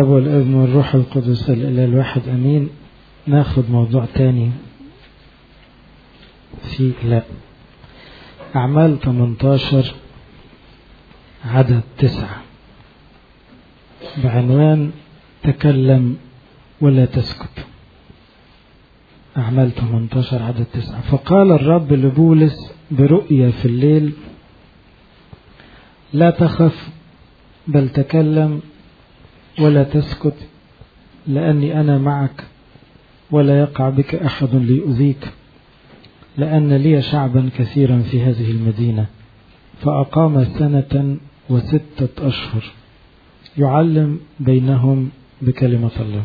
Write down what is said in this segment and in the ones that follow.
والابن والروح القدس الإله الواحد أمين ناخد موضوع تاني في لا أعمال 18 عدد تسعة بعنوان تكلم ولا تسكت أعمال 18 عدد تسعة فقال الرب لبولس برؤيا في الليل لا تخف بل تكلم ولا تسكت لأني أنا معك ولا يقع بك أحد ليؤذيك لأن لي شعبا كثيرا في هذه المدينة فأقام سنة وستة أشهر يعلم بينهم بكلمة الله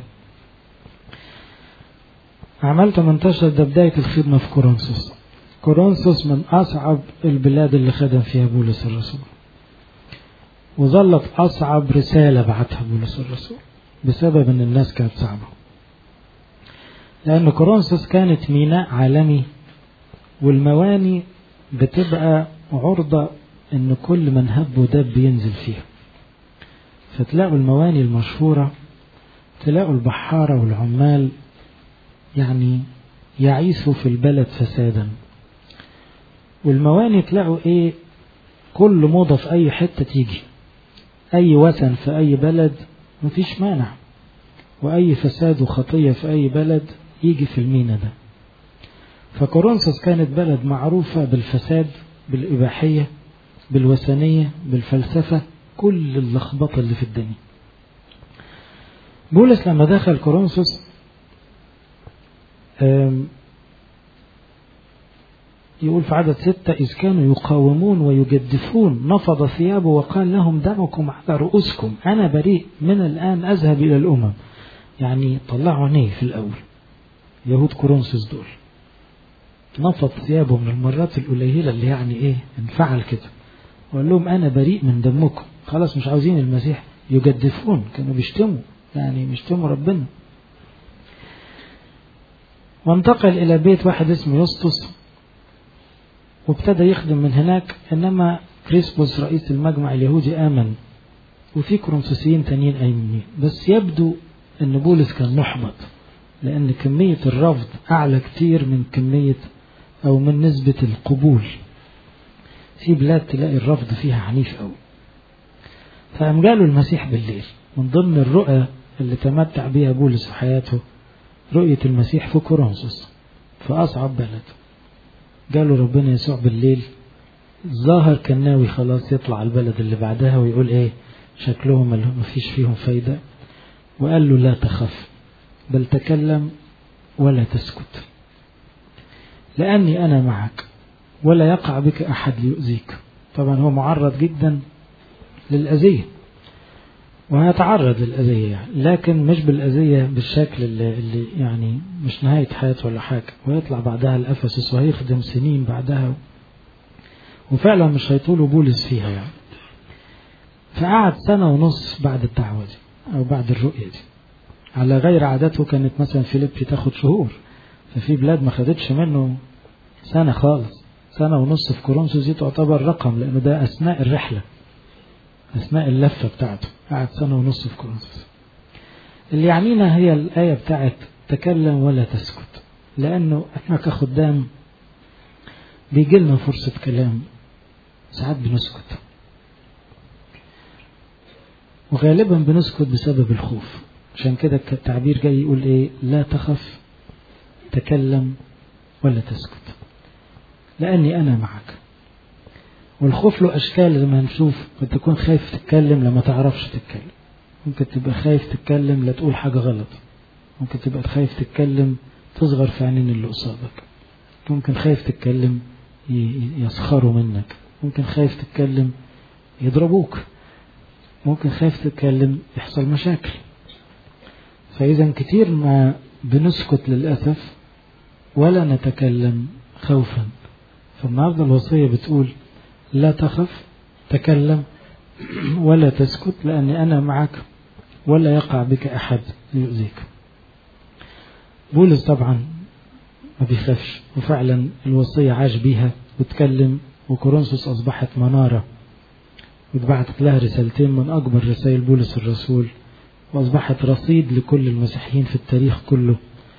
أعمال 18 ده بداية الخدمة في كورنثوس كورنثوس من أصعب البلاد اللي خدم فيها بولس الرسول وظلت أصعب رسالة بعتها بولس الرسول بسبب أن الناس كانت صعبة لأن كورنثوس كانت ميناء عالمي والمواني بتبقى عرضة أن كل من هب ودب ينزل فيها فتلاقوا المواني المشهورة تلاقوا البحارة والعمال يعني يعيثوا في البلد فسادا والمواني تلاقوا ايه كل موضة في اي حتة تيجي اي وثن في اي بلد مفيش مانع واي فساد وخطية في اي بلد يجي في المينا ده فكورنثوس كانت بلد معروفة بالفساد بالإباحية بالوثنية بالفلسفة كل اللخبطة اللي في الدنيا بولس لما دخل كورنثوس يقول في عدد ستة إذ كانوا يقاومون ويجدفون نفض ثيابه وقال لهم دمكم على رؤوسكم أنا بريء من الآن أذهب إلى الأمم يعني طلعوا عينيه في الأول يهود كورنثوس دول نفض ثيابه من المرات القليلة اللي يعني إيه انفعل كده وقال لهم أنا بريء من دمكم خلاص مش عاوزين المسيح يجدفون كانوا بيشتموا يعني بيشتموا ربنا وانتقل إلى بيت واحد اسمه يسطس وابتدى يخدم من هناك إنما كريسبوس رئيس المجمع اليهودي آمن وفي كورنثوسيين تانيين آمنين بس يبدو إن بولس كان محبط لأن كمية الرفض أعلى كتير من كمية أو من نسبة القبول في بلاد تلاقي الرفض فيها عنيف أوي فقام جاله المسيح بالليل من ضمن الرؤى اللي تمتع بها بولس في حياته رؤية المسيح في كورنثوس في أصعب بلد جاله ربنا يسوع بالليل الظاهر كان ناوي خلاص يطلع البلد اللي بعدها ويقول ايه شكلهم ما فيش فيهم فايدة وقال له لا تخف بل تكلم ولا تسكت لأني أنا معك ولا يقع بك أحد ليؤذيك طبعا هو معرض جدا للأذية وهيتعرض للأذية يعني لكن مش بالأذية بالشكل اللي, اللي يعني مش نهاية حياته ولا حاجة ويطلع بعدها لأفسس وهيخدم سنين بعدها وفعلا مش هيطولوا بولس فيها يعني فقعد سنة ونص بعد الدعوة دي أو بعد الرؤية دي على غير عادته كانت مثلا فيليبي تاخد شهور ففي بلاد ما خدتش منه سنة خالص سنة ونص في كورنثوس دي تعتبر رقم لأنه ده أثناء الرحلة أثناء اللفة بتاعته قعد سنة ونص في كورنثوس اللي يعنينا هي الآية بتاعت تكلم ولا تسكت لأنه إحنا كخدام بيجي لنا فرصة كلام ساعات بنسكت وغالبا بنسكت بسبب الخوف عشان كده التعبير جاي يقول ايه لا تخف تكلم ولا تسكت لأني أنا معك والخوف له أشكال لما نشوف قد تكون خايف تتكلم لما تعرفش تتكلم ممكن تبقى خايف تتكلم لا تقول حاجة غلط ممكن تبقى خايف تتكلم تصغر في عينين اللي قصادك ممكن خايف تتكلم يسخروا منك ممكن خايف تتكلم يضربوك ممكن خايف تتكلم يحصل مشاكل فإذا كتير ما بنسكت للأسف ولا نتكلم خوفا فالنهارده الوصية بتقول لا تخف تكلم ولا تسكت لأني أنا معك ولا يقع بك أحد ليؤذيك بولس طبعا ما بيخافش وفعلا الوصية عاش بيها وتكلم وكورنثوس أصبحت منارة واتبعتت لها رسالتين من أكبر رسائل بولس الرسول وأصبحت رصيد لكل المسيحيين في التاريخ كله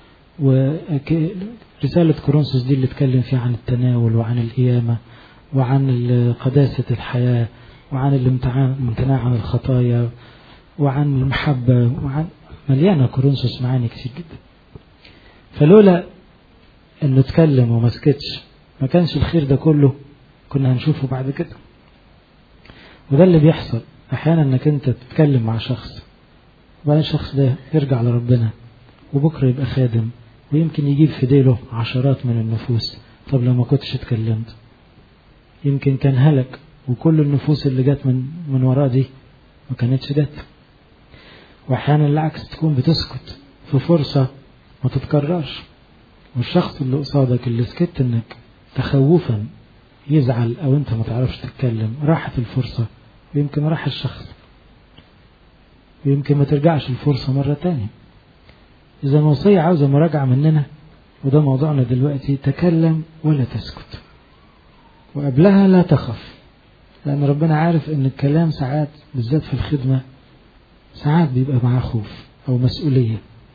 ورسالة كورنثوس دي اللي اتكلم فيها عن التناول وعن القيامة وعن قداسة الحياة وعن الامتناع عن الخطايا وعن المحبة وعن مليانة كورنثوس معاني كتير جدا فلولا انه اتكلم وما سكتش ما كانش الخير ده كله كنا هنشوفه بعد كده وده اللي بيحصل احيانا انك انت تتكلم مع شخص وبعدين الشخص ده يرجع لربنا وبكره يبقى خادم ويمكن يجيب في ديله عشرات من النفوس طب لو ما كنتش اتكلمت يمكن كان هلك وكل النفوس اللي جت من من وراه دي ما كانتش جت واحيانا العكس تكون بتسكت في فرصة ما تتكررش والشخص اللي قصادك اللي سكت انك تخوفا يزعل او انت ما تعرفش تتكلم راحت الفرصة ويمكن راح الشخص ويمكن ما ترجعش الفرصة مرة تانية إذا الوصية عاوزة مراجعة مننا وده موضوعنا دلوقتي تكلم ولا تسكت وقبلها لا تخف لأن ربنا عارف إن الكلام ساعات بالذات في الخدمة ساعات بيبقى معاه خوف أو مسؤولية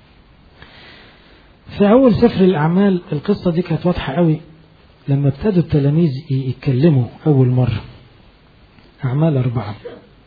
في أول سفر الأعمال القصة دي كانت واضحة قوي لما ابتدوا التلاميذ يتكلموا أول مرة أعمال أربعة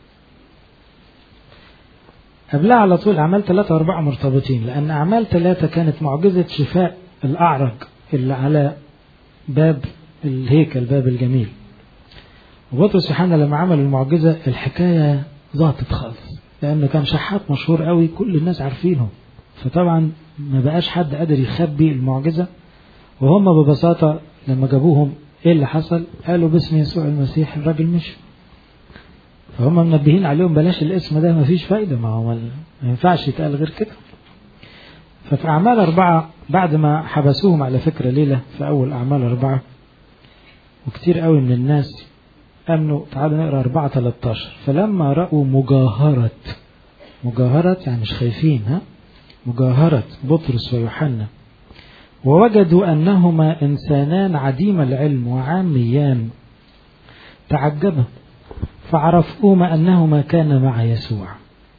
قبلها على طول أعمال ثلاثة وأربعة مرتبطين لأن أعمال ثلاثة كانت معجزة شفاء الأعرج اللي على باب الهيكل باب الجميل وبطرس يوحنا لما عمل المعجزة الحكاية ظهرت خالص لأنه كان شحات مشهور قوي كل الناس عارفينه فطبعا ما بقاش حد قادر يخبي المعجزة وهم ببساطة لما جابوهم ايه اللي حصل قالوا باسم يسوع المسيح الراجل مشي فهم منبهين عليهم بلاش الاسم ده مفيش فايدة ما هو ما ينفعش يتقال غير كده ففي أعمال أربعة بعد ما حبسوهم على فكرة ليلة في أول أعمال أربعة وكتير قوي من الناس أمنوا تعالوا نقرأ أربعة 13 فلما رأوا مجاهرة مجاهرة يعني مش خايفين ها مجاهرة بطرس ويوحنا ووجدوا أنهما إنسانان عديم العلم وعاميان تعجبا فعرفوهما أنهما كان مع يسوع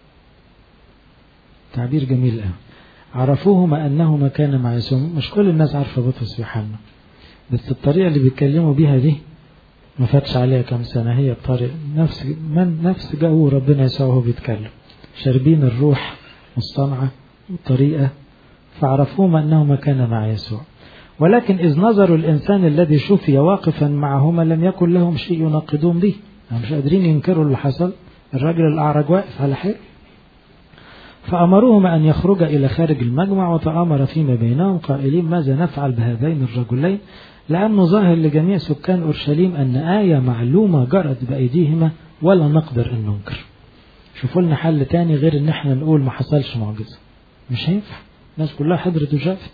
تعبير جميل قوي عرفوهما أنهما كان مع يسوع مش كل الناس عارفة بطرس ويوحنا بس الطريقة اللي بيتكلموا بيها دي ما فاتش عليها كم سنة هي الطريقة نفس من نفس جو ربنا يسوع وهو بيتكلم شاربين الروح مصطنعة وطريقة فعرفوهما أنهما كان مع يسوع ولكن إذ نظروا الإنسان الذي شفي واقفا معهما لم يكن لهم شيء يناقضون به يعني مش قادرين ينكروا اللي حصل الراجل الأعرج واقف على حيل فأمروهما أن يخرجا إلى خارج المجمع وتآمر فيما بينهم قائلين ماذا نفعل بهذين الرجلين لأنه ظاهر لجميع سكان أورشليم أن آية معلومة جرت بأيديهما ولا نقدر أن ننكر شوفوا لنا حل تاني غير ان احنا نقول ما حصلش معجزة مش هينفع الناس كلها حضرت وشافت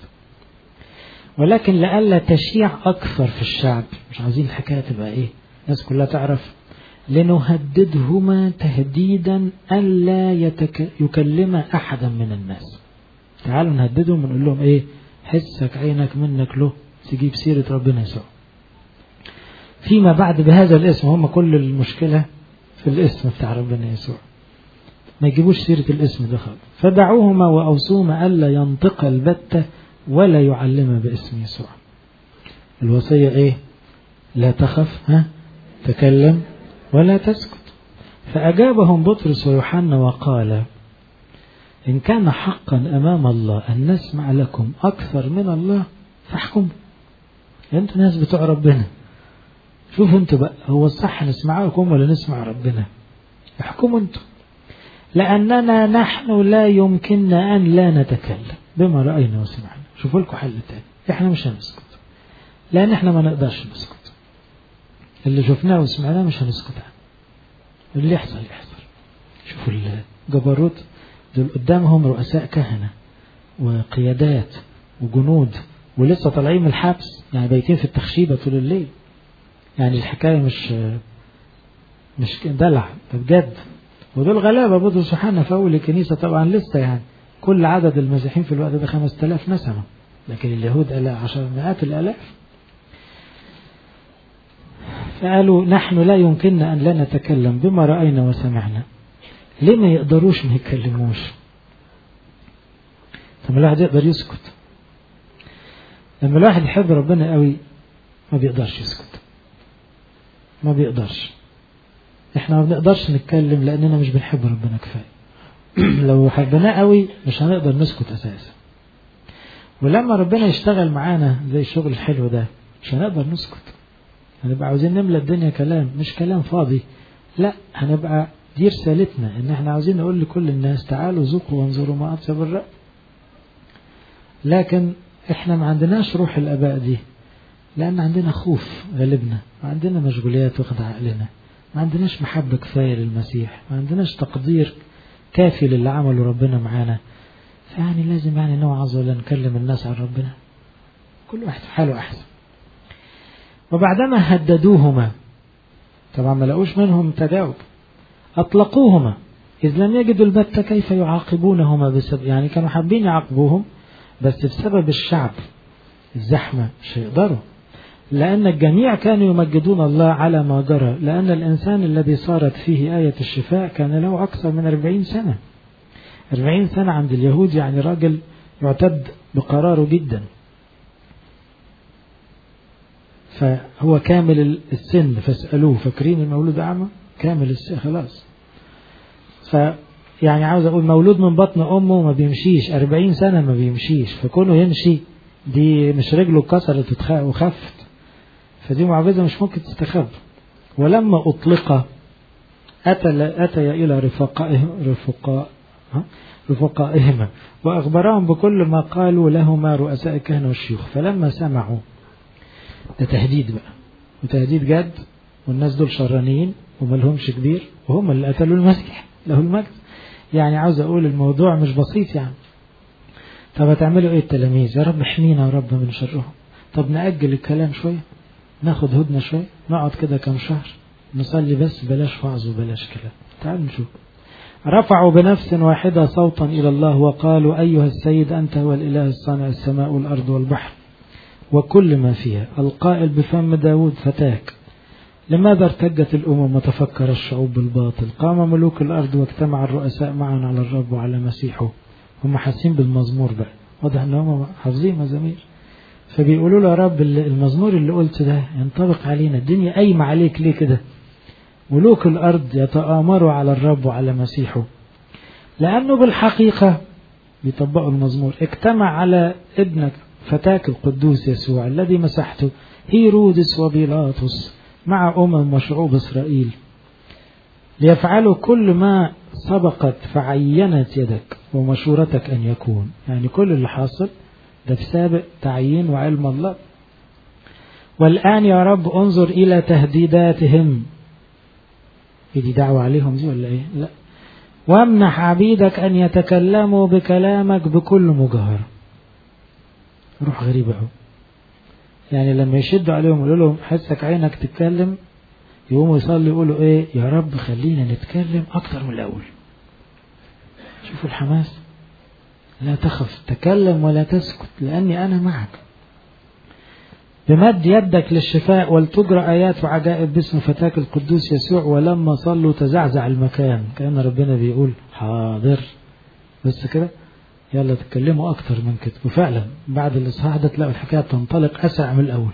ولكن لئلا تشيع أكثر في الشعب مش عايزين الحكاية تبقى إيه الناس كلها تعرف لنهددهما تهديدا ألا يتك... يكلم أحدا من الناس تعالوا نهددهم ونقول لهم إيه حسك عينك منك له تجيب سيرة ربنا يسوع فيما بعد بهذا الاسم هم كل المشكلة في الاسم بتاع ربنا يسوع ما يجيبوش سيرة الاسم ده خالص فدعوهما وأوصوهما ألا ينطق البتة ولا يعلم باسم يسوع الوصية إيه لا تخف ها تكلم ولا تسكت فأجابهم بطرس ويوحنا وقال إن كان حقا أمام الله أن نسمع لكم أكثر من الله فاحكموا أنتوا ناس بتوع ربنا شوفوا انتوا بقى هو الصح نسمعكم ولا نسمع ربنا احكموا انتوا لأننا نحن لا يمكننا أن لا نتكلم بما رأينا وسمعنا شوفوا لكم حل تاني احنا مش هنسكت لأن احنا ما نقدرش نسكت اللي شفناه وسمعناه مش هنسكت عنه اللي يحصل يحصل شوفوا الجبروت دول قدامهم رؤساء كهنة وقيادات وجنود ولسه طالعين من الحبس يعني بايتين في التخشيبة طول الليل يعني الحكاية مش مش دلع ده بجد ودول غلابة بطرس وحنا في أول الكنيسة طبعا لسه يعني كل عدد المسيحيين في الوقت ده 5000 نسمة لكن اليهود ألا عشر مئات الآلاف فقالوا نحن لا يمكننا أن لا نتكلم بما رأينا وسمعنا ليه ما يقدروش ما يتكلموش طب الواحد يقدر يسكت لما الواحد يحب ربنا قوي ما بيقدرش يسكت ما بيقدرش احنا ما بنقدرش نتكلم لاننا مش بنحب ربنا كفايه لو حبيناه قوي مش هنقدر نسكت اساسا ولما ربنا يشتغل معانا زي الشغل الحلو ده مش هنقدر نسكت هنبقى عاوزين نملى الدنيا كلام مش كلام فاضي لا هنبقى دي رسالتنا ان احنا عاوزين نقول لكل الناس تعالوا ذوقوا وانظروا ما اطيب الرأي لكن احنا ما عندناش روح الاباء دي لان عندنا خوف غالبنا وعندنا مشغوليات واخدة عقلنا ما عندناش محبة كفاية للمسيح ما عندناش تقدير كافي للي عمله ربنا معانا فيعني لازم يعني نوعظ ولا نكلم الناس عن ربنا كل واحد في حاله أحسن وبعدما هددوهما طبعا ما لقوش منهم تجاوب أطلقوهما إذ لم يجدوا البتة كيف يعاقبونهما بسبب يعني كانوا حابين يعاقبوهم بس بسبب الشعب الزحمة مش هيقدروا لأن الجميع كانوا يمجدون الله على ما جرى لأن الإنسان الذي صارت فيه آية الشفاء كان له أكثر من أربعين سنة أربعين سنة عند اليهود يعني راجل يعتد بقراره جدا فهو كامل السن فاسألوه فاكرين المولود أعمى كامل السن خلاص ف يعني عاوز أقول مولود من بطن أمه ما بيمشيش أربعين سنة ما بيمشيش فكونه يمشي دي مش رجله اتكسرت وخفت فدي معجزة مش ممكن تستخبى ولما أطلق أتى أتي إلى رفقائه رفقاء رفقائهما وأخبرهم بكل ما قالوا لهما رؤساء الكهنة والشيوخ فلما سمعوا ده تهديد بقى وتهديد جد والناس دول شرانيين وملهمش كبير وهم اللي قتلوا المسيح له المجد يعني عاوز أقول الموضوع مش بسيط يعني طب هتعملوا ايه التلاميذ يا رب احمينا يا رب من شرهم طب نأجل الكلام شوية ناخد هدنة شوية نقعد كده كام شهر نصلي بس بلاش وعظ وبلاش كلام تعالوا نشوف رفعوا بنفس واحدة صوتا إلى الله وقالوا أيها السيد أنت هو الإله الصانع السماء والأرض والبحر وكل ما فيها القائل بفم داود فتاك لماذا ارتجت الأمم وتفكر الشعوب بالباطل قام ملوك الأرض واجتمع الرؤساء معا على الرب وعلى مسيحه هم حاسين بالمزمور بقى واضح ان هم حافظين مزامير فبيقولوا له يا رب المزمور اللي قلت ده ينطبق علينا الدنيا قايمة عليك ليه كده ملوك الأرض يتآمروا على الرب وعلى مسيحه لأنه بالحقيقة بيطبقوا المزمور اجتمع على ابنك فتاك القدوس يسوع الذي مسحته هيرودس وبيلاطس مع أمم وشعوب إسرائيل ليفعلوا كل ما سبقت فعينت يدك ومشورتك أن يكون يعني كل اللي حاصل ده في سابق تعيين وعلم الله والآن يا رب انظر إلى تهديداتهم إيه دي دعوة عليهم دي ولا إيه لا وامنح عبيدك أن يتكلموا بكلامك بكل مجاهرة روح غريبة أهو يعني لما يشدوا عليهم يقولوا لهم حسك عينك تتكلم يقوموا يصلي يقولوا ايه يا رب خلينا نتكلم اكتر من الاول شوفوا الحماس لا تخف تكلم ولا تسكت لاني انا معك بمد يدك للشفاء ولتجرى ايات وعجائب باسم فتاك القدوس يسوع ولما صلوا تزعزع المكان كان ربنا بيقول حاضر بس كده يلا تتكلموا اكتر من كده وفعلا بعد الاصحاح ده تلاقوا الحكايه تنطلق اسرع من الاول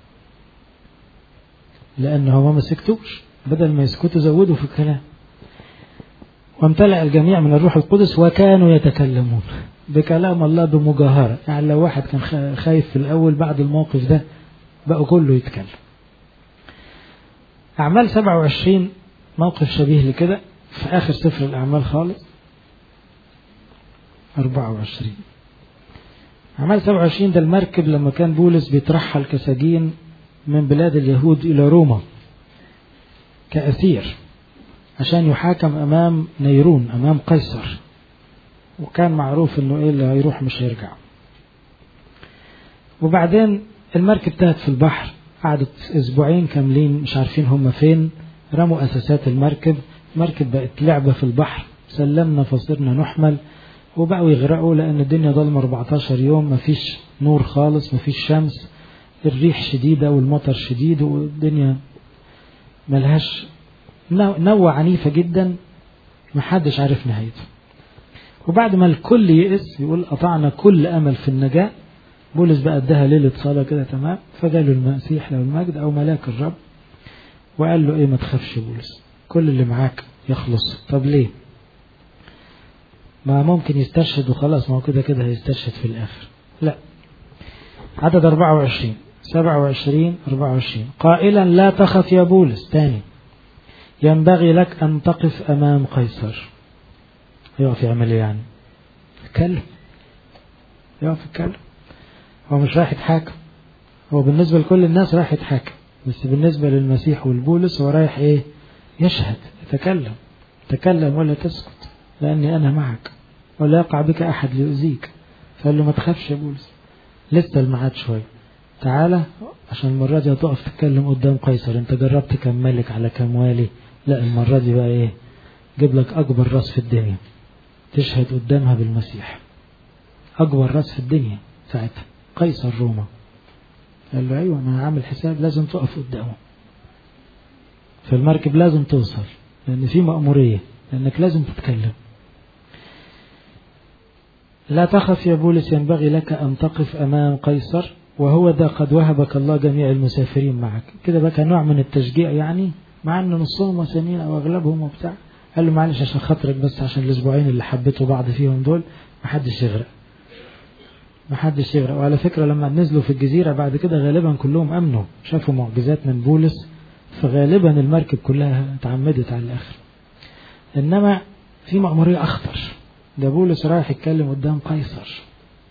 لأن هما ما سكتوش بدل ما يسكتوا زودوا في الكلام وامتلأ الجميع من الروح القدس وكانوا يتكلمون بكلام الله بمجاهرة يعني لو واحد كان خايف في الأول بعد الموقف ده بقوا كله يتكلم أعمال 27 موقف شبيه لكده في آخر سفر الأعمال خالص 24 أعمال 27 ده المركب لما كان بولس بيترحل كسجين من بلاد اليهود إلى روما كأسير عشان يحاكم أمام نيرون أمام قيصر وكان معروف إنه إيه اللي هيروح مش هيرجع وبعدين المركب تاهت في البحر قعدت أسبوعين كاملين مش عارفين هم فين رموا أساسات المركب المركب بقت لعبة في البحر سلمنا فصرنا نحمل وبقوا يغرقوا لأن الدنيا ضلمة 14 يوم مفيش نور خالص مفيش شمس الريح شديدة والمطر شديد والدنيا ملهاش نوة عنيفة جدا محدش عارف نهايته وبعد ما الكل يئس يقول قطعنا كل أمل في النجاة بولس بقى اداها ليلة صلاة كده تمام فجاله المسيح له المجد أو ملاك الرب وقال له إيه ما تخافش بولس كل اللي معاك يخلص طب ليه ما ممكن يستشهد وخلاص ما هو كده كده هيستشهد في الآخر لا عدد 24 27 24 قائلا لا تخف يا بولس تاني ينبغي لك أن تقف أمام قيصر يقف يعمل ايه يعني يتكلم يقف يتكلم هو مش رايح يتحاكم هو بالنسبة لكل الناس رايح يتحاكم بس بالنسبة للمسيح والبولس هو رايح ايه يشهد يتكلم تكلم ولا تسكت لأني أنا معك ولا يقع بك أحد ليؤذيك فقال له ما تخافش يا بولس لسه الميعاد شوية تعالى عشان المرة دي هتقف تتكلم قدام قيصر انت جربت كم ملك على كم والي لا المرة دي بقى ايه جيب لك أكبر راس في الدنيا تشهد قدامها بالمسيح أكبر راس في الدنيا ساعتها قيصر روما قال له أيوة أنا عامل حساب لازم تقف قدامه في المركب لازم توصل لأن في مأمورية لأنك لازم تتكلم لا تخف يا بولس ينبغي لك أن تقف أمام قيصر وهو ذا قد وهبك الله جميع المسافرين معك كده بقى كان نوع من التشجيع يعني مع أن نصهم وثانيين أو أغلبهم وبتاع قال له معلش عشان خاطرك بس عشان الأسبوعين اللي حبيتوا بعض فيهم دول محدش يغرق محدش يغرق وعلى فكرة لما نزلوا في الجزيرة بعد كده غالبا كلهم أمنوا شافوا معجزات من بولس فغالبا المركب كلها اتعمدت على الآخر إنما في مأمورية أخطر ده بولس رايح يتكلم قدام قيصر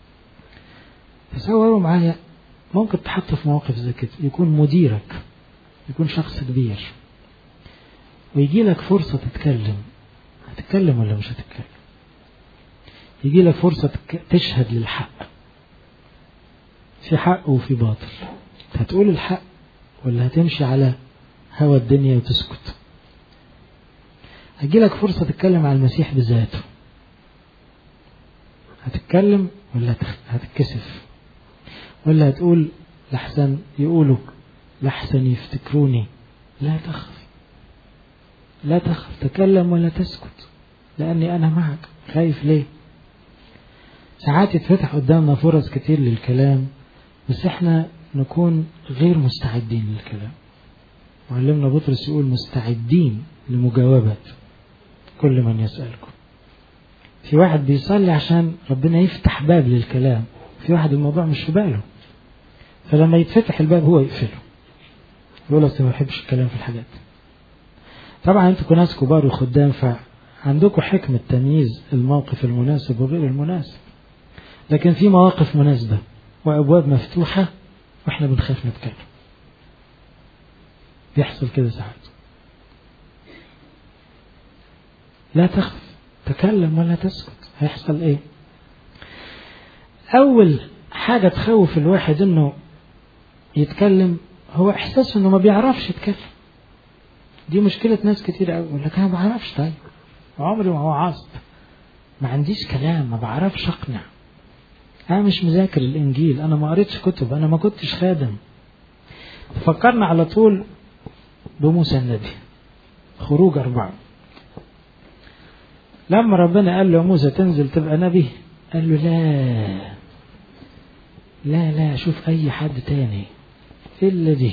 تصوروا معايا ممكن تحط في مواقف زي كده يكون مديرك يكون شخص كبير ويجي لك فرصة تتكلم هتتكلم ولا مش هتتكلم يجي لك فرصة تشهد للحق في حق وفي باطل هتقول الحق ولا هتمشي على هوى الدنيا وتسكت هيجي لك فرصة تتكلم على المسيح بذاته هتتكلم ولا هتتكسف ولا هتقول لحسن يقولوا لحسن يفتكروني لا تخف لا تخف تكلم ولا تسكت لأني أنا معك خايف ليه ساعات يتفتح قدامنا فرص كتير للكلام بس احنا نكون غير مستعدين للكلام معلمنا بطرس يقول مستعدين لمجاوبة كل من يسألكم في واحد بيصلي عشان ربنا يفتح باب للكلام في واحد الموضوع مش في باله فلما يتفتح الباب هو يقفله يقول اصل ما بحبش الكلام في الحاجات طبعا انتوا ناس كبار وخدام فعندكم حكمة تمييز الموقف المناسب وغير المناسب لكن في مواقف مناسبة وأبواب مفتوحة وإحنا بنخاف نتكلم بيحصل كده ساعات لا تخف تكلم ولا تسكت هيحصل ايه اول حاجة تخوف الواحد انه يتكلم هو احساس انه ما بيعرفش يتكلم دي مشكلة ناس كتير قوي يقول لك انا ما بعرفش طيب عمري ما وعظت ما عنديش كلام ما بعرفش اقنع انا مش مذاكر الانجيل انا ما قريتش كتب انا ما كنتش خادم فكرنا على طول بموسى النبي خروج أربعة لما ربنا قال له موسى تنزل تبقى نبي قال له لا لا لا شوف أي حد تاني إلا دي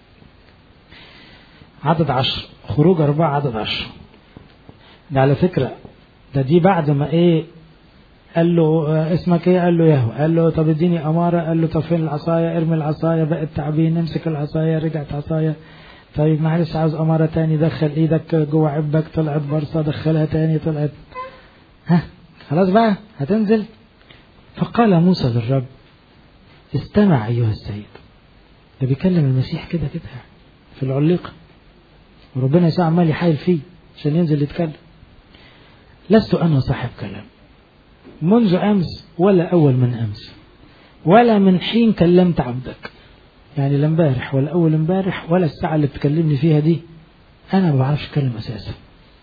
عدد عشر خروج أربعة عدد عشر ده على فكرة ده دي بعد ما إيه قال له اسمك ايه قال له يهو قال له طب اديني اماره قال له طب فين العصايه ارمي العصايه بقت تعبين امسك العصايه رجعت عصايه طيب معلش عاوز اماره تاني دخل ايدك جوه عبك طلعت برصه دخلها تاني طلعت ها خلاص بقى هتنزل فقال موسى للرب استمع ايها السيد ده بيكلم المسيح كده كده في العليقه وربنا يسوع عمال يحايل فيه عشان ينزل يتكلم لست انا صاحب كلام منذ أمس ولا أول من أمس ولا من حين كلمت عبدك يعني لا امبارح ولا أول امبارح ولا الساعة اللي بتكلمني فيها دي أنا ما بعرفش أتكلم أساسا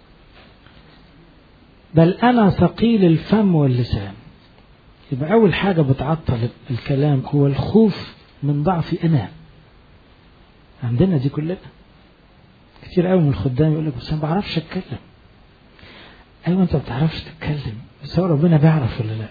بل أنا ثقيل الفم واللسان يبقى أول حاجة بتعطل الكلام هو الخوف من ضعفي أنا عندنا دي كلنا كتير قوي من الخدام يقول لك بس أنا ما بعرفش أتكلم أيوة أنت ما بتعرفش تتكلم بس هو ربنا بيعرف ولا لا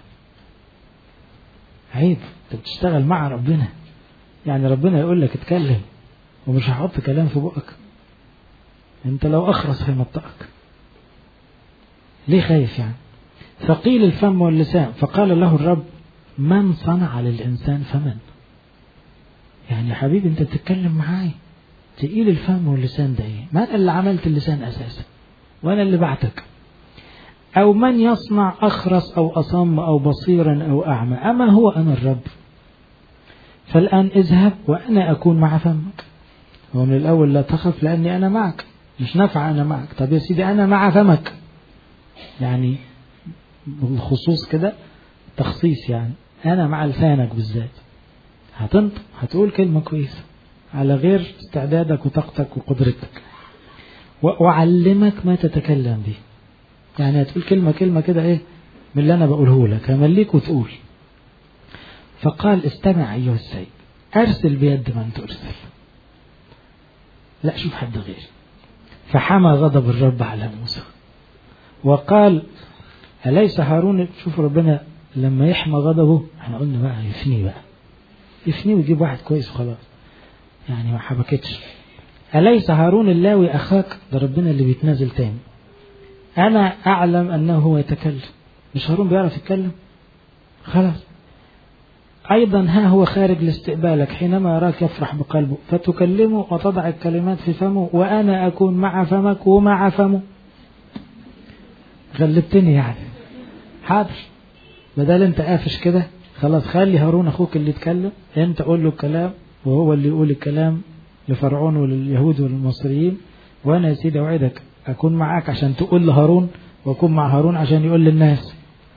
عيب انت بتشتغل مع ربنا يعني ربنا يقول لك اتكلم ومش هحط كلام في بقك انت لو اخرس هينطقك ليه خايف يعني ثقيل الفم واللسان فقال له الرب من صنع للإنسان فمن يعني يا حبيبي انت بتتكلم معايا تقيل الفم واللسان ده ايه ما انا اللي عملت اللسان اساسا وانا اللي بعتك او من يصنع اخرس او اصم او بصيرا او اعمى اما هو انا الرب فالان اذهب وانا اكون مع فمك هو من الاول لا تخف لاني انا معك مش نافع انا معك طب يا سيدي انا مع فمك يعني بالخصوص كده تخصيص يعني انا مع لسانك بالذات هتنطق هتقول كلمة كويسة على غير استعدادك وطاقتك وقدرتك وأعلمك ما تتكلم به يعني هتقول كلمة كلمة كده ايه من اللي أنا بقوله لك همليك وتقول فقال استمع أيها السيد أرسل بيد من ترسل لا شوف حد غير فحمى غضب الرب على موسى وقال أليس هارون شوف ربنا لما يحمى غضبه احنا قلنا بقى يفني بقى يفني ويجيب واحد كويس وخلاص يعني ما حبكتش أليس هارون اللاوي أخاك ده ربنا اللي بيتنازل تاني أنا أعلم أنه هو يتكلم مش هارون بيعرف يتكلم خلاص أيضا ها هو خارج لاستقبالك حينما يراك يفرح بقلبه فتكلمه وتضع الكلمات في فمه وأنا أكون مع فمك ومع فمه غلبتني يعني حاضر بدل انت قافش كده خلاص خلي هارون اخوك اللي يتكلم انت قول له الكلام وهو اللي يقول الكلام لفرعون ولليهود والمصريين وانا يا سيدي اوعدك اكون معاك عشان تقول لهارون واكون مع هارون عشان يقول للناس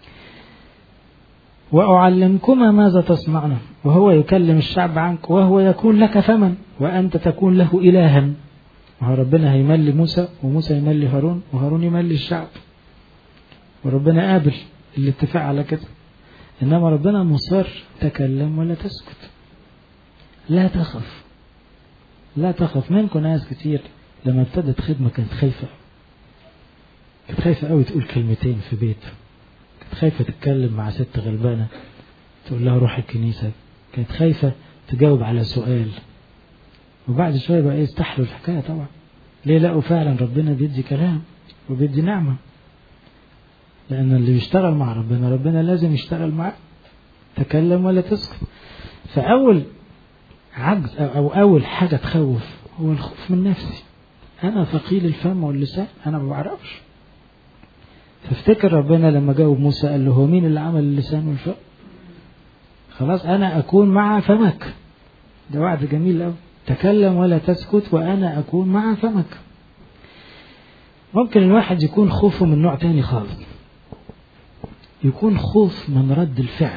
وأعلمكما ماذا تصنعن وهو يكلم الشعب عنك وهو يكون لك فمن وأنت تكون له إلها وهو ربنا هيملي موسى وموسى يملي هارون وهارون يملي الشعب وربنا قابل الاتفاق على كده إنما ربنا مصر تكلم ولا تسكت لا تخف لا تخف منكم ناس كتير لما ابتدت خدمة كانت خايفة كانت خايفة قوي تقول كلمتين في بيت كانت خايفة تتكلم مع ست غلبانة تقول لها روح الكنيسة كانت خايفة تجاوب على سؤال وبعد شوية بقى ايه استحلوا الحكاية طبعا ليه لقوا فعلا ربنا بيدي كلام وبيدي نعمة لأن اللي بيشتغل مع ربنا ربنا لازم يشتغل معاه تكلم ولا تسكت فأول عجز أو أول حاجة تخوف هو الخوف من نفسي أنا ثقيل الفم واللسان أنا ما بعرفش فافتكر ربنا لما جاوب موسى قال له هو مين اللي عمل اللسان والفم خلاص أنا أكون مع فمك ده وعد جميل أوي تكلم ولا تسكت وأنا أكون مع فمك ممكن الواحد يكون خوفه من نوع تاني خالص يكون خوف من رد الفعل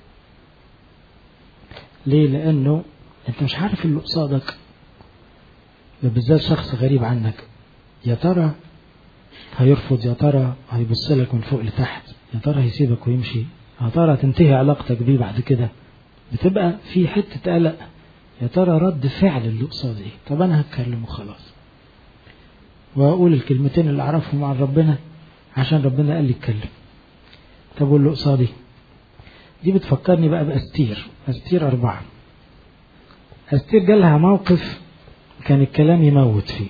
ليه لأنه أنت مش عارف اللي قصادك بالذات شخص غريب عنك يا ترى هيرفض يا ترى هيبص لك من فوق لتحت يا ترى هيسيبك ويمشي يا ترى تنتهي علاقتك بيه بعد كده بتبقى في حتة قلق يا ترى رد فعل اللي قصادي ايه طب انا هتكلم وخلاص واقول الكلمتين اللي اعرفهم عن ربنا عشان ربنا قال لي اتكلم طب واللي قصادي دي بتفكرني بقى باستير استير اربعة استير جالها موقف كان الكلام يموت فيه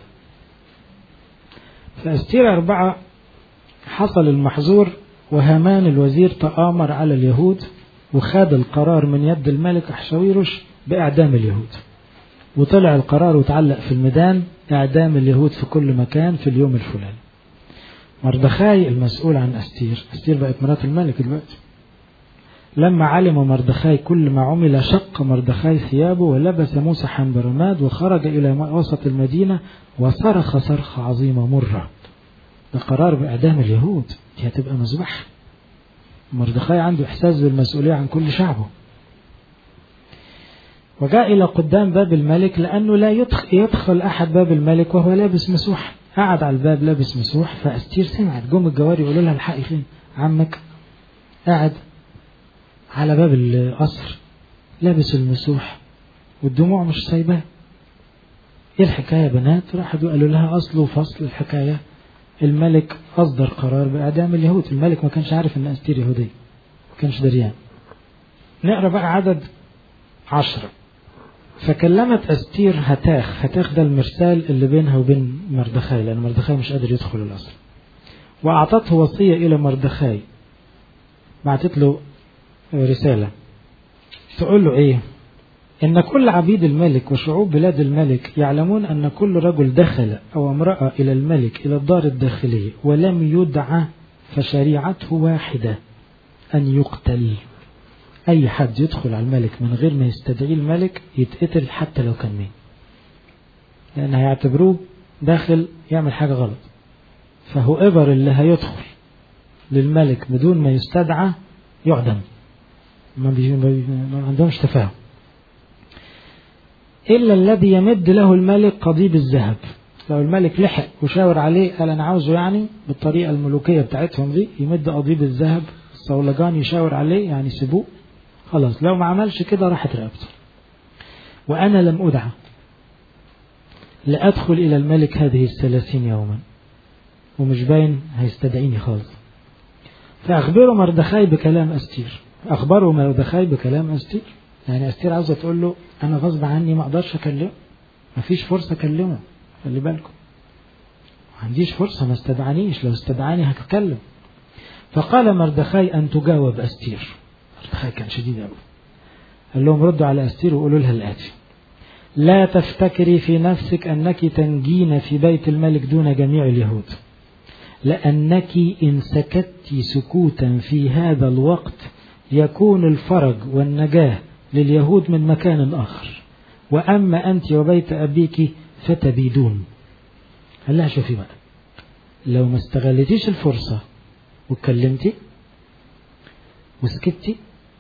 فاستير أربعة حصل المحظور وهامان الوزير تآمر على اليهود وخد القرار من يد الملك أحشويرش بإعدام اليهود وطلع القرار وتعلق في الميدان إعدام اليهود في كل مكان في اليوم الفلاني مردخاي المسؤول عن أستير أستير بقت مرات الملك دلوقتي لما علم مردخاي كل ما عمل شق مردخاي ثيابه ولبس موسى برماد وخرج إلى وسط المدينة وصرخ صرخة عظيمة مرة ده قرار بإعدام اليهود دي هتبقى مذبحة مردخاي عنده إحساس بالمسؤولية عن كل شعبه وجاء إلى قدام باب الملك لأنه لا يدخل, يدخل أحد باب الملك وهو لابس مسوح قعد على الباب لابس مسوح فأستير سمعت جم الجواري يقولوا لها الحقي فين عمك قاعد على باب القصر لابس المسوح والدموع مش سايباه ايه الحكايه يا بنات راحوا قالوا لها اصل وفصل الحكايه الملك أصدر قرار بإعدام اليهود الملك ما كانش عارف أن أستير يهودية ما كانش دريان نقرأ بقى عدد عشرة فكلمت أستير هتاخ هتاخ ده المرسال اللي بينها وبين مردخاي لأن مردخاي مش قادر يدخل الأصل وأعطته وصية إلى مردخاي بعتت له رسالة تقول له إيه إن كل عبيد الملك وشعوب بلاد الملك يعلمون أن كل رجل دخل أو امرأة إلى الملك إلى الدار الداخلية ولم يدعى فشريعته واحدة أن يقتل أي حد يدخل على الملك من غير ما يستدعي الملك يتقتل حتى لو كان مين لأن هيعتبروه داخل يعمل حاجة غلط فهو إبر اللي هيدخل للملك بدون ما يستدعى يعدم ما, بي... ما عندهمش تفاهم إلا الذي يمد له الملك قضيب الذهب لو الملك لحق وشاور عليه قال أنا عاوزه يعني بالطريقة الملوكية بتاعتهم دي يمد قضيب الذهب الصولجان يشاور عليه يعني سيبوه خلاص لو ما عملش كده راحت رقبته وأنا لم أدعى لأدخل إلى الملك هذه الثلاثين يوما ومش باين هيستدعيني خالص فأخبره مردخاي بكلام أستير أخبره مردخاي بكلام أستير يعني أستير عاوزة تقول له أنا غصب عني ما أقدرش أكلمه مفيش فرصة أكلمه خلي بالكم ما عنديش فرصة ما استدعانيش لو استدعاني هتكلم فقال مردخاي أن تجاوب أستير مردخاي كان شديد أوي قال لهم ردوا على أستير وقولوا لها الآتي لا تفتكري في نفسك أنك تنجين في بيت الملك دون جميع اليهود لأنك إن سكت سكوتا في هذا الوقت يكون الفرج والنجاة لليهود من مكان آخر وأما أنت وبيت أبيك فتبيدون قال لها شوفي بقى لو ما استغلتيش الفرصة واتكلمتي وسكتي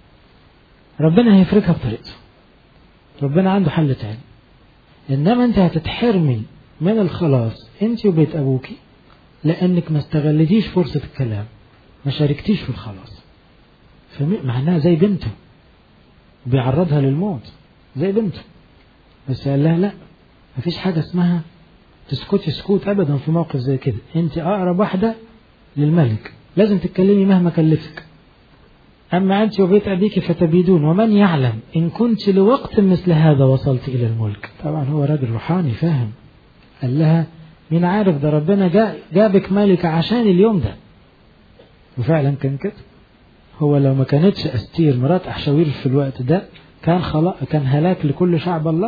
ربنا هيفرجها بطريقته ربنا عنده حل تاني انما انت هتتحرمي من الخلاص انت وبيت ابوكي لانك ما استغلتيش فرصة الكلام ما شاركتيش في الخلاص فمعناها زي بنته بيعرضها للموت زي بنته بس قال لها لا مفيش حاجة اسمها تسكتي سكوت ابدا في موقف زي كده انت اقرب واحدة للملك لازم تتكلمي مهما كلفك أما أنت وبيت أبيك فتبيدون ومن يعلم إن كنت لوقت مثل هذا وصلت إلى الملك طبعا هو راجل روحاني فاهم قال لها مين عارف ده ربنا جا جابك ملك عشان اليوم ده وفعلا كان كده هو لو ما كانتش أستير مرات أحشاوير في الوقت ده كان خلاص كان هلاك لكل شعب الله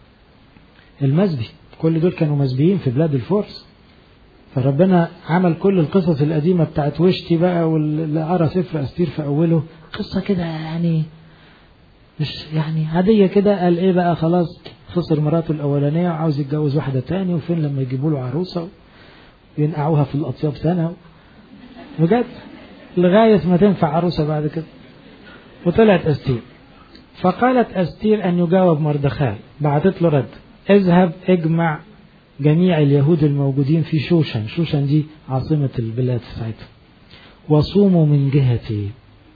المسبي كل دول كانوا مسبيين في بلاد الفرس فربنا عمل كل القصص القديمة بتاعت وشتي بقى واللي قرا سفر أستير في أوله قصة كده يعني مش يعني عادية كده قال إيه بقى خلاص خسر مراته الأولانية وعاوز يتجوز واحدة تاني وفين لما يجيبوا له عروسة وينقعوها في الأطياب سنة بجد لغاية ما تنفع عروسة بعد كده وطلعت أستير فقالت أستير أن يجاوب مردخاي بعتت له رد اذهب اجمع جميع اليهود الموجودين في شوشن شوشن دي عاصمة البلاد ساعتها وصوموا من جهتي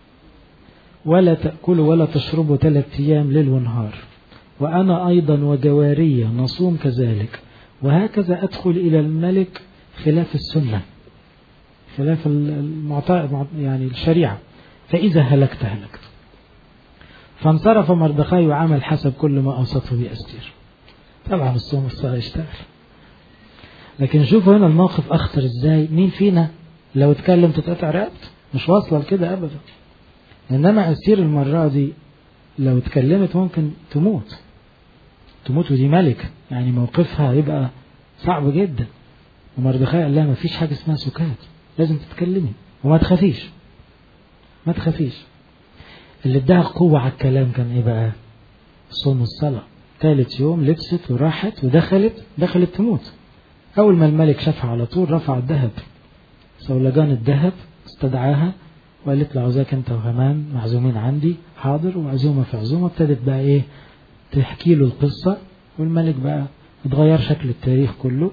ولا تأكلوا ولا تشربوا ثلاثة أيام ليل ونهار وأنا أيضا وجوارية نصوم كذلك وهكذا أدخل إلى الملك خلاف السنة خلاف المعطاء يعني الشريعة فإذا هلكت هلكت فانصرف مردخاي وعمل حسب كل ما أوصته به أستير طبعا الصوم الصلاة يشتغل لكن شوفوا هنا الموقف أخطر إزاي مين فينا لو اتكلم تتقطع رقبته مش واصلة لكده أبدا إنما أستير المرة دي لو اتكلمت ممكن تموت تموت ودي ملكة يعني موقفها هيبقى صعب جدا ومردخاي قال لها ما فيش حاجة اسمها سكات لازم تتكلمي وما تخافيش ما تخافيش اللي اداها قوة على الكلام كان ايه بقى صوم الصلاة ثالث يوم لبست وراحت ودخلت دخلت تموت أول ما الملك شافها على طول رفع الذهب صولجان الذهب استدعاها وقالت له عاوزاك انت وهمان معزومين عندي حاضر وعزومة في عزومة ابتدت بقى ايه تحكي له القصة والملك بقى اتغير شكل التاريخ كله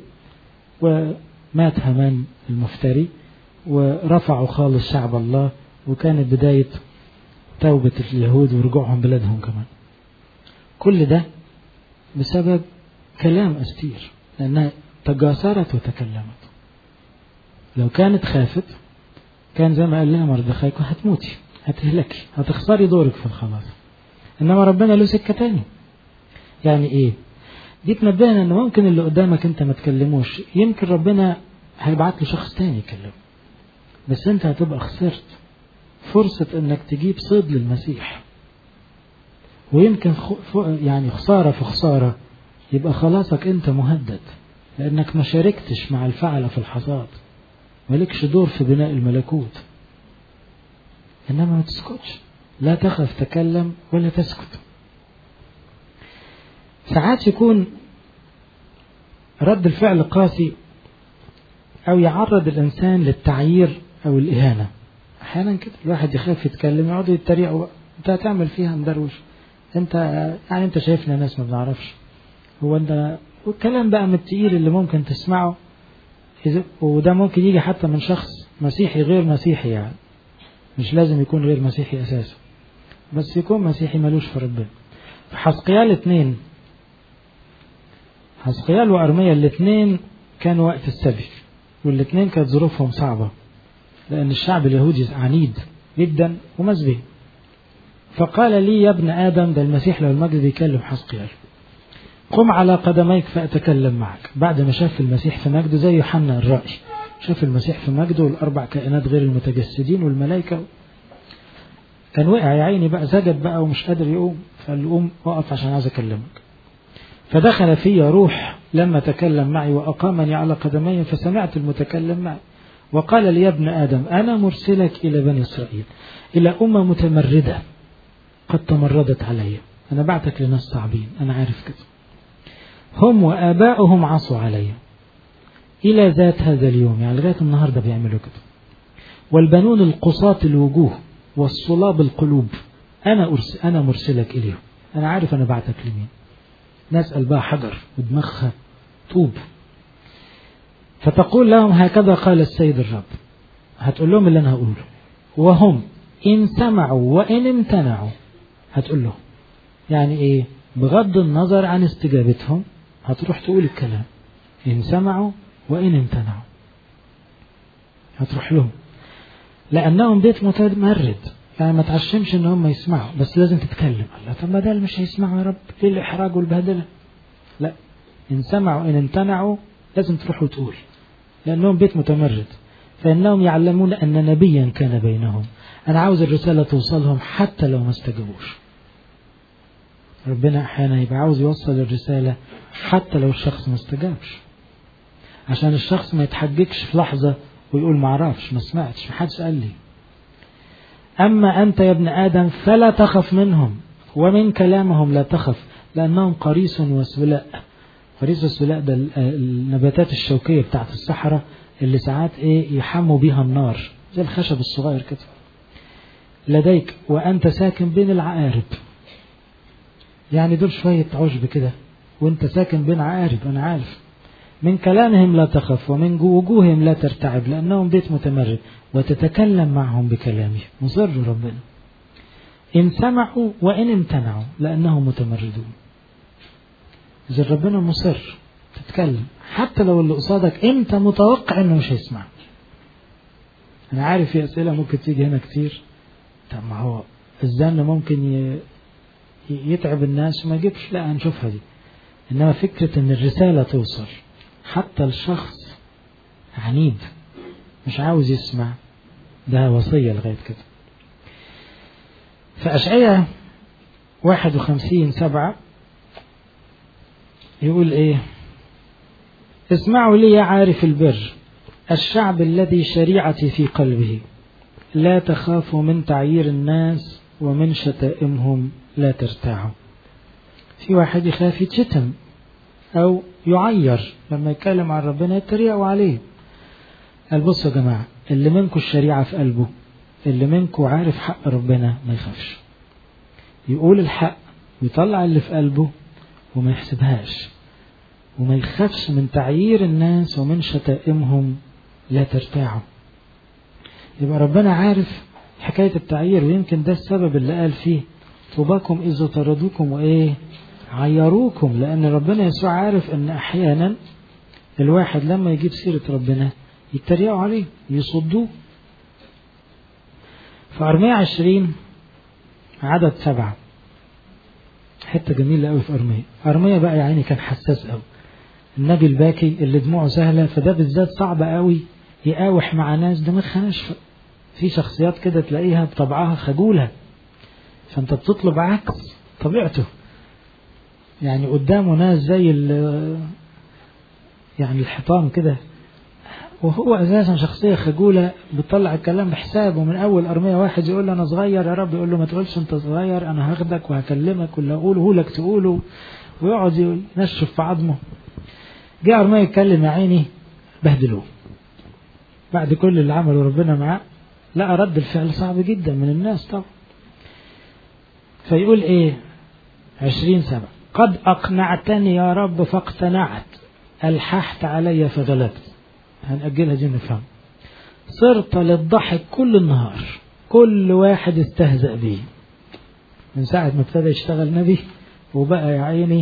ومات هامان المفتري ورفعوا خالص شعب الله وكانت بداية توبة اليهود ورجوعهم بلادهم كمان كل ده بسبب كلام أستير لأنها تجاسرت وتكلمت لو كانت خافت كان زي ما قال لها مردخاي هتموتي هتهلكي هتخسري دورك في الخلاص انما ربنا له سكه تاني يعني ايه دي تنبهنا ان ممكن اللي قدامك انت ما تكلموش يمكن ربنا هيبعت له شخص تاني يكلمه بس انت هتبقى خسرت فرصة انك تجيب صيد للمسيح ويمكن يعني خسارة في خسارة يبقى خلاصك انت مهدد لانك ما شاركتش مع الفعلة في الحصاد مالكش دور في بناء الملكوت انما ما تسكتش لا تخف تكلم ولا تسكت ساعات يكون رد الفعل قاسي او يعرض الانسان للتعيير او الاهانه احيانا كده الواحد يخاف يتكلم يقعدوا يتريقوا انت هتعمل فيها مدروش انت يعني انت شايفنا ناس ما بنعرفش هو انت والكلام بقى من التقيل اللي ممكن تسمعه وده ممكن يجي حتى من شخص مسيحي غير مسيحي يعني مش لازم يكون غير مسيحي اساسا بس يكون مسيحي ملوش في ربنا في حسقيال اتنين حسقيال وأرميا الاثنين كانوا وقت السبي والاثنين كانت ظروفهم صعبة لأن الشعب اليهودي عنيد جدا ومزبي فقال لي يا ابن آدم ده المسيح لو المجد بيكلم حسقيال قم على قدميك فأتكلم معك بعد ما شاف المسيح في مجده زي يوحنا الرأي شاف المسيح في مجده والأربع كائنات غير المتجسدين والملائكة كان وقع يا عيني بقى سجد بقى ومش قادر يقوم فقال له قوم وقف عشان عايز أكلمك فدخل في روح لما تكلم معي وأقامني على قدمي فسمعت المتكلم معي وقال لي يا ابن آدم أنا مرسلك إلى بني إسرائيل إلى أمة متمردة قد تمردت علي أنا بعتك لناس صعبين أنا عارف كده هم وآباؤهم عصوا علي إلى ذات هذا اليوم يعني لغاية النهاردة بيعملوا كده والبنون القصاة الوجوه والصلاب القلوب أنا أرسل أنا مرسلك إليهم أنا عارف أنا بعتك لمين ناس قلبها حجر ودماغها طوب فتقول لهم هكذا قال السيد الرب هتقول لهم اللي أنا هقوله وهم إن سمعوا وإن امتنعوا هتقول لهم يعني إيه بغض النظر عن استجابتهم هتروح تقول الكلام إن سمعوا وإن امتنعوا هتروح لهم لأنهم بيت متمرد يعني ما تعشمش ان هم يسمعوا بس لازم تتكلم الله طب ما ده اللي مش هيسمعوا يا رب ليه الاحراج والبهدله لا ان سمعوا ان امتنعوا لازم تروح وتقول لانهم بيت متمرد فانهم يعلمون ان نبيا كان بينهم انا عاوز الرساله توصلهم حتى لو ما استجابوش ربنا احيانا يبقى عاوز يوصل الرساله حتى لو الشخص ما استجابش عشان الشخص ما يتحججش في لحظه ويقول ما اعرفش ما سمعتش ما حدش قال لي أما أنت يا ابن آدم فلا تخف منهم ومن كلامهم لا تخف لأنهم قريص وسلاء قريص والسلاء ده النباتات الشوكية بتاعت الصحراء اللي ساعات إيه يحموا بيها النار زي الخشب الصغير كده لديك وأنت ساكن بين العقارب يعني دول شوية عشب كده وأنت ساكن بين عقارب أنا عارف من كلامهم لا تخف ومن وجوههم لا ترتعب لأنهم بيت متمرد وتتكلم معهم بكلامه مصر ربنا إن سمعوا وإن امتنعوا لأنهم متمردون إذا ربنا مصر تتكلم حتى لو اللي قصادك أنت متوقع إنه مش هيسمع أنا عارف في أسئلة ممكن تيجي هنا كتير طب ما هو الزن ممكن يتعب الناس وما يجيبش لا هنشوفها دي إنما فكرة إن الرسالة توصل حتى الشخص عنيد مش عاوز يسمع ده وصية لغاية كده فأشعية واحد وخمسين سبعة يقول ايه اسمعوا لي يا عارف البر الشعب الذي شريعتي في قلبه لا تخافوا من تعيير الناس ومن شتائمهم لا ترتاعوا في واحد يخاف يتشتم أو يعير لما يتكلم عن ربنا يتريقوا عليه قال بصوا يا جماعة اللي منكم الشريعة في قلبه اللي منكم عارف حق ربنا ما يخافش يقول الحق ويطلع اللي في قلبه وما يحسبهاش وما يخافش من تعيير الناس ومن شتائمهم لا ترتاعوا يبقى ربنا عارف حكاية التعيير ويمكن ده السبب اللي قال فيه طوباكم إذا طردوكم وإيه عيروكم لأن ربنا يسوع عارف أن أحيانا الواحد لما يجيب سيرة ربنا يتريقوا عليه يصدوه في أرمية عشرين عدد سبعة حتة جميلة قوي في أرمية أرمية بقى يا عيني كان حساس قوي النبي الباكي اللي دموعه سهلة فده بالذات صعب قوي يقاوح مع ناس دماغها ناشفة في شخصيات كده تلاقيها بطبعها خجولة فأنت بتطلب عكس طبيعته يعني قدامه ناس زي يعني الحيطان كده وهو اساسا شخصيه خجوله بتطلع الكلام بحسابه من اول ارميه واحد يقول له انا صغير يا رب يقول له ما تقولش انت صغير انا هاخدك وهكلمك واللي اقوله لك تقوله ويقعد ينشف في عظمه جه ارميه يتكلم يا عيني بهدلوه بعد كل اللي عمله ربنا معاه لقى رد الفعل صعب جدا من الناس طبعا فيقول ايه عشرين سنة قد أقنعتني يا رب فاقتنعت ألححت علي فغلبت هنأجلها دي نفهم صرت للضحك كل النهار كل واحد استهزأ بيه من ساعة ما ابتدى يشتغل نبي وبقى يا عيني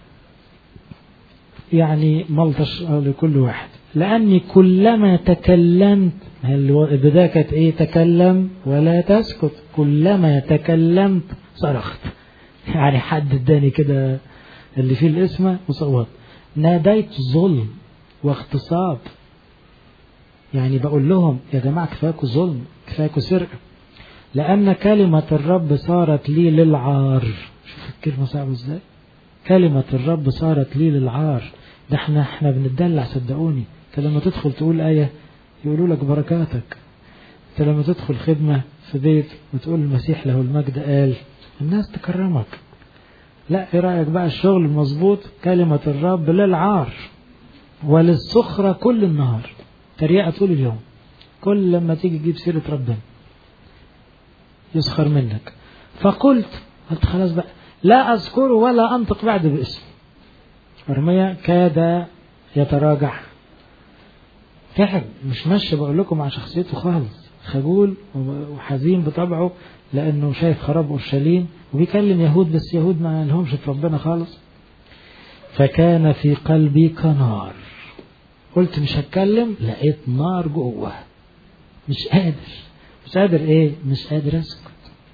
يعني ملطش لكل واحد لأني كلما تكلمت البداية كانت إيه تكلم ولا تسكت كلما تكلمت صرخت يعني حد اداني كده اللي فيه الاسم وصوت ناديت ظلم واغتصاب يعني بقول لهم يا جماعة كفاكوا ظلم كفاكوا سرقة لأن كلمة الرب صارت لي للعار شوف الكلمة صعبة ازاي كلمة الرب صارت لي للعار ده احنا احنا بنتدلع صدقوني انت لما تدخل تقول آية يقولوا لك بركاتك انت لما تدخل خدمة في بيت وتقول المسيح له المجد قال الناس تكرمك لا ايه رأيك بقى الشغل المظبوط كلمة الرب للعار وللسخرة كل النهار تريقة طول اليوم كل لما تيجي تجيب سيرة ربنا يسخر منك فقلت قلت خلاص بقى لا أذكره ولا أنطق بعد باسمه أرميا كاد يتراجع تعب مش ماشي بقول لكم مع شخصيته خالص خجول وحزين بطبعه لأنه شايف خراب أورشليم وبيكلم يهود بس يهود ما لهمش في ربنا خالص فكان في قلبي كنار قلت مش هتكلم لقيت نار جوه مش قادر مش قادر ايه مش قادر اسكت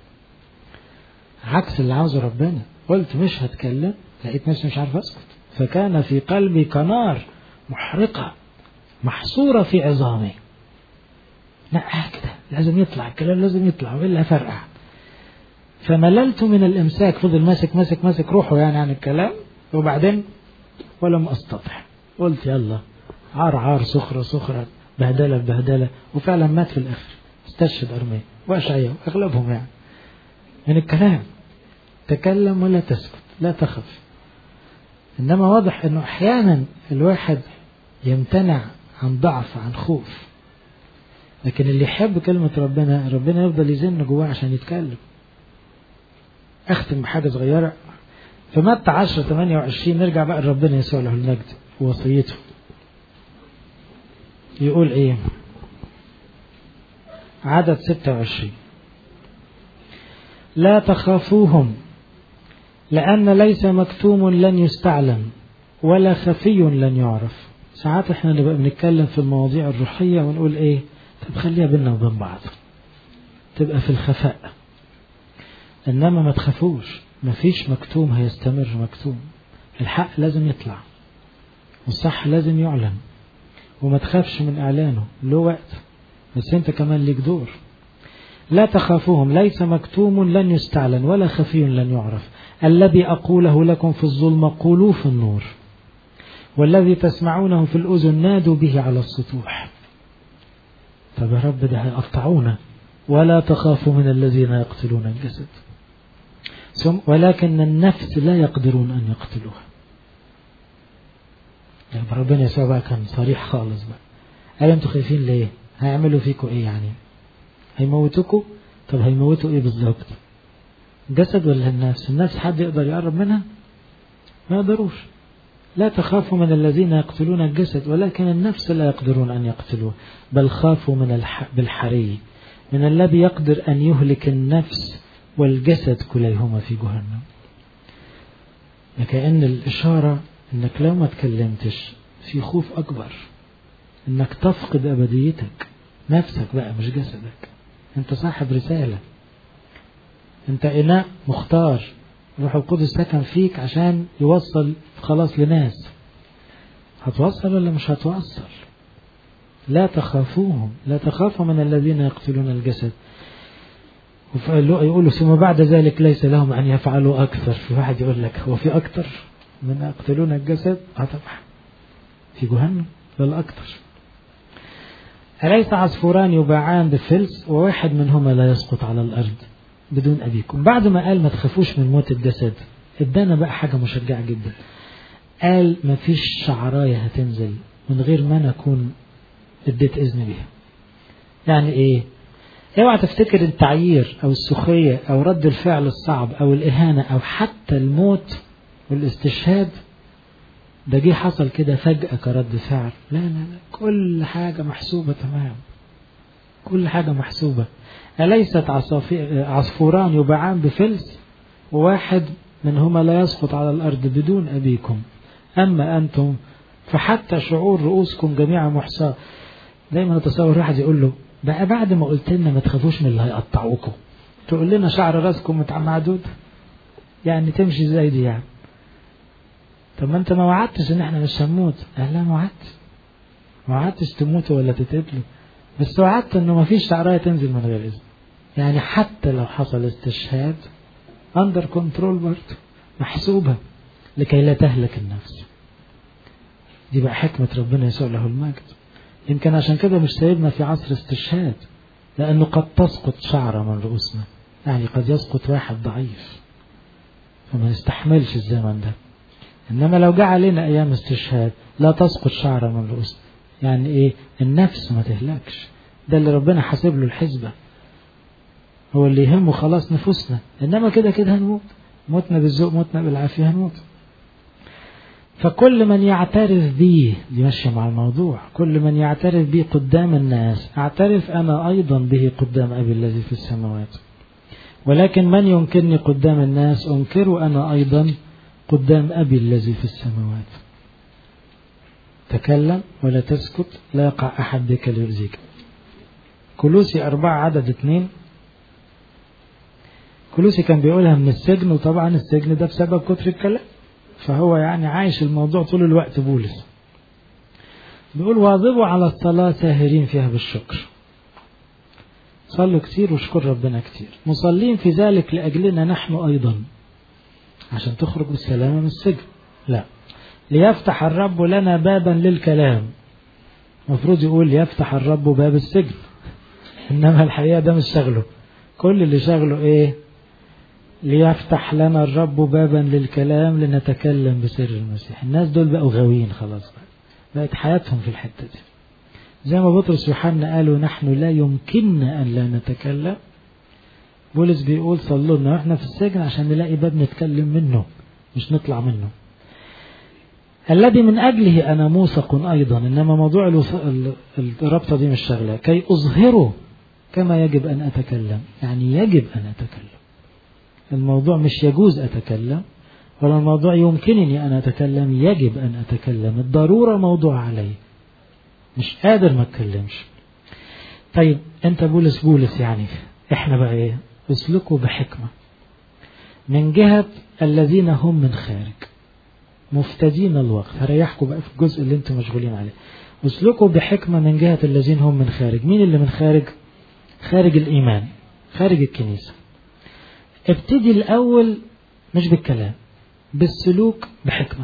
عكس اللي عاوزه ربنا قلت مش هتكلم لقيت نفسي مش عارف اسكت فكان في قلبي كنار محرقة محصورة في عظامي لا كده لازم يطلع الكلام لازم يطلع والا فرقع فمللت من الامساك فضل ماسك ماسك ماسك روحه يعني عن الكلام وبعدين ولم استطع قلت يلا عار عار سخرة سخرة بهدلة بهدلة وفعلا مات في الآخر استشهد أرميا وأشعيا أغلبهم يعني من الكلام تكلم ولا تسكت لا تخف إنما واضح أنه أحيانا الواحد يمتنع عن ضعف عن خوف لكن اللي يحب كلمة ربنا ربنا يفضل يزن جواه عشان يتكلم أختم بحاجة صغيرة في متى 10 28 نرجع بقى لربنا يسوع له المجد ووصيته يقول ايه عدد 26 لا تخافوهم لأن ليس مكتوم لن يستعلم ولا خفي لن يعرف ساعات احنا نبقى بنتكلم في المواضيع الروحية ونقول ايه طب خليها بينا وبين بعض تبقى في الخفاء انما ما تخافوش مفيش مكتوم هيستمر مكتوم الحق لازم يطلع والصح لازم يعلن وما تخافش من إعلانه له وقت بس أنت كمان ليك دور لا تخافوهم ليس مكتوم لن يستعلن ولا خفي لن يعرف الذي أقوله لكم في الظلم قولوه في النور والذي تسمعونه في الأذن نادوا به على السطوح طب يا رب ده هيقطعونا ولا تخافوا من الذين يقتلون الجسد ولكن النفس لا يقدرون أن يقتلوها يعني ربنا يسوع بقى كان صريح خالص بقى قال انتوا خايفين ليه هيعملوا فيكم ايه يعني هيموتوكوا طب هيموتوا ايه بالظبط جسد ولا النفس النفس حد يقدر يقرب منها ما يقدروش لا تخافوا من الذين يقتلون الجسد ولكن النفس لا يقدرون أن يقتلوه بل خافوا من الح... بالحري من الذي يقدر أن يهلك النفس والجسد كليهما في جهنم لكأن الإشارة انك لو ما تكلمتش في خوف اكبر انك تفقد ابديتك نفسك بقى مش جسدك انت صاحب رسالة انت اناء مختار روح القدس سكن فيك عشان يوصل خلاص لناس هتوصل ولا مش هتوصل لا تخافوهم لا تخافوا من الذين يقتلون الجسد يقولوا ثم بعد ذلك ليس لهم أن يفعلوا أكثر في واحد يقول لك هو في أكثر من يقتلون الجسد اه طبعا في جهنم بل أكثر أليس عصفوران يباعان بفلس وواحد منهما لا يسقط على الأرض بدون أبيكم بعد ما قال ما تخافوش من موت الجسد ادانا بقى حاجة مشجعة جدا قال ما فيش شعراية هتنزل من غير ما نكون اديت إذن بيها يعني إيه اوعى تفتكر التعيير أو السخرية أو رد الفعل الصعب أو الإهانة أو حتى الموت والاستشهاد ده جه حصل كده فجأة كرد فعل لا لا لا كل حاجة محسوبة تمام كل حاجة محسوبة أليست عصفوران يباعان بفلس وواحد منهما لا يسقط على الأرض بدون أبيكم أما أنتم فحتى شعور رؤوسكم جميعا محصاة دايما اتصور واحد يقول له بقى بعد ما قلت لنا ما تخافوش من اللي هيقطعوكم تقول لنا شعر راسكم معدود يعني تمشي ازاي دي يعني طب ما انت ما وعدتش ان احنا مش هنموت قال لا ما وعدتش ما وعدتش تموتوا ولا تتقتلوا بس وعدت انه ما فيش شعرايه تنزل من غير اذن يعني حتى لو حصل استشهاد اندر كنترول برضه محسوبه لكي لا تهلك النفس دي بقى حكمة ربنا يسوع له المجد يمكن عشان كده مش سايبنا في عصر استشهاد لأنه قد تسقط شعرة من رؤوسنا يعني قد يسقط واحد ضعيف فما نستحملش الزمن ده إنما لو جاء علينا أيام استشهاد لا تسقط شعرة من رؤوسنا يعني إيه النفس ما تهلكش ده اللي ربنا حاسب له الحسبة هو اللي يهمه خلاص نفوسنا إنما كده كده هنموت موتنا بالذوق موتنا بالعافية هنموت فكل من يعترف بي دي ماشية مع الموضوع كل من يعترف بي قدام الناس اعترف أنا أيضا به قدام أبي الذي في السماوات ولكن من ينكرني قدام الناس أنكره أنا أيضا قدام أبي الذي في السماوات تكلم ولا تسكت لا يقع أحد بك ليؤذيك كلوسي أربعة عدد اثنين كلوسي كان بيقولها من السجن وطبعا السجن ده بسبب كتر الكلام فهو يعني عايش الموضوع طول الوقت بولس بيقول واظبوا على الصلاة ساهرين فيها بالشكر صلوا كتير واشكر ربنا كتير مصلين في ذلك لأجلنا نحن أيضا عشان تخرج بالسلامة من السجن لا ليفتح الرب لنا بابا للكلام المفروض يقول ليفتح الرب باب السجن إنما الحقيقة ده مش شغله كل اللي شغله إيه ليفتح لنا الرب بابا للكلام لنتكلم بسر المسيح الناس دول بقوا غاويين خلاص بقى. بقت حياتهم في الحتة دي زي ما بطرس ويوحنا قالوا نحن لا يمكننا أن لا نتكلم بولس بيقول صلوا لنا واحنا في السجن عشان نلاقي باب نتكلم منه مش نطلع منه الذي من أجله أنا موثق أيضا إنما موضوع الرابطة دي مش شغلة كي أظهره كما يجب أن أتكلم يعني يجب أن أتكلم الموضوع مش يجوز أتكلم ولا الموضوع يمكنني أن أتكلم يجب أن أتكلم الضرورة موضوع علي مش قادر ما أتكلمش طيب أنت بولس بولس يعني إحنا بقى إيه اسلكوا بحكمة من جهة الذين هم من خارج مفتدين الوقت هريحكم بقى في الجزء اللي انتم مشغولين عليه اسلكوا بحكمة من جهة الذين هم من خارج مين اللي من خارج خارج الإيمان خارج الكنيسة ابتدي الأول مش بالكلام بالسلوك بحكمة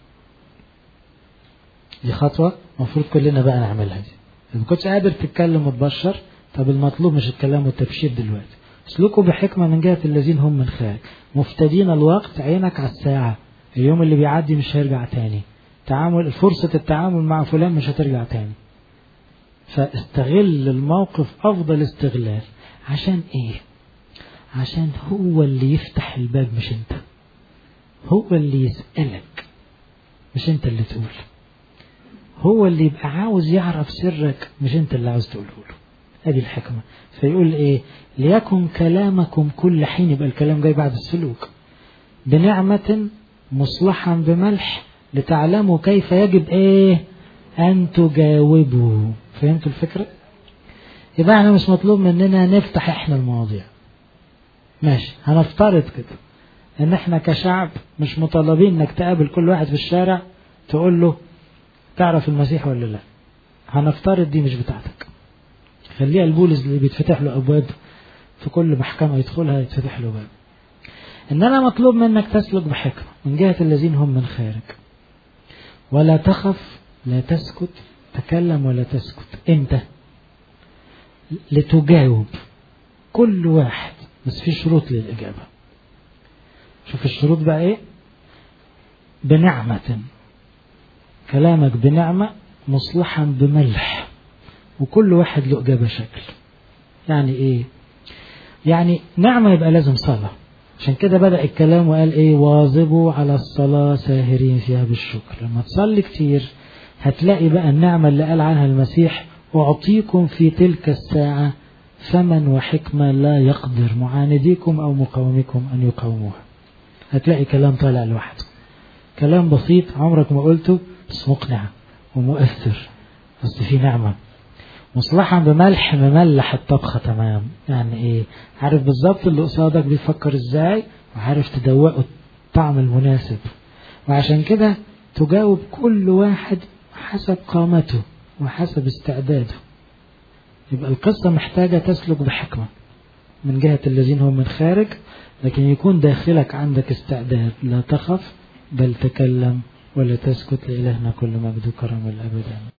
دي خطوة المفروض كلنا بقى نعملها دي إذا كنتش قادر تتكلم وتبشر طب المطلوب مش الكلام والتبشير دلوقتي اسلكوا بحكمة من جهة الذين هم من خارج مفتدين الوقت عينك على الساعة اليوم اللي بيعدي مش هيرجع تاني تعامل فرصة التعامل مع فلان مش هترجع تاني فاستغل الموقف أفضل استغلال عشان إيه عشان هو اللي يفتح الباب مش انت هو اللي يسألك مش انت اللي تقول هو اللي يبقى عاوز يعرف سرك مش انت اللي عاوز تقوله له ادي الحكمة فيقول ايه ليكن كلامكم كل حين يبقى الكلام جاي بعد السلوك بنعمة مصلحا بملح لتعلموا كيف يجب ايه أن تجاوبوا فهمتوا الفكرة؟ يبقى احنا مش مطلوب مننا نفتح احنا المواضيع ماشي هنفترض كده ان احنا كشعب مش مطالبين انك تقابل كل واحد في الشارع تقول له تعرف المسيح ولا لا هنفترض دي مش بتاعتك خليها البولس اللي بيتفتح له ابواب في كل محكمة يدخلها يتفتح له باب انما مطلوب منك تسلك بحكمة من جهة الذين هم من خارج ولا تخف لا تسكت تكلم ولا تسكت انت لتجاوب كل واحد بس في شروط للإجابة شوف الشروط بقى إيه بنعمة كلامك بنعمة مصلحا بملح وكل واحد له إجابة شكل يعني إيه يعني نعمة يبقى لازم صلاة عشان كده بدأ الكلام وقال إيه واظبوا على الصلاة ساهرين فيها بالشكر لما تصلي كتير هتلاقي بقى النعمة اللي قال عنها المسيح أعطيكم في تلك الساعة ثمن وحكمة لا يقدر معانديكم أو مقاومكم أن يقاوموها هتلاقي كلام طالع لوحده كلام بسيط عمرك ما قلته بس مقنع ومؤثر بس في نعمة مصلحا بملح مملح الطبخة تمام يعني ايه عارف بالظبط اللي قصادك بيفكر ازاي وعارف تدوقه الطعم المناسب وعشان كده تجاوب كل واحد حسب قامته وحسب استعداده يبقى القصة محتاجة تسلك بحكمة من جهة الذين هم من خارج لكن يكون داخلك عندك استعداد لا تخف بل تكلم ولا تسكت لإلهنا كل مجد وكرم الأبد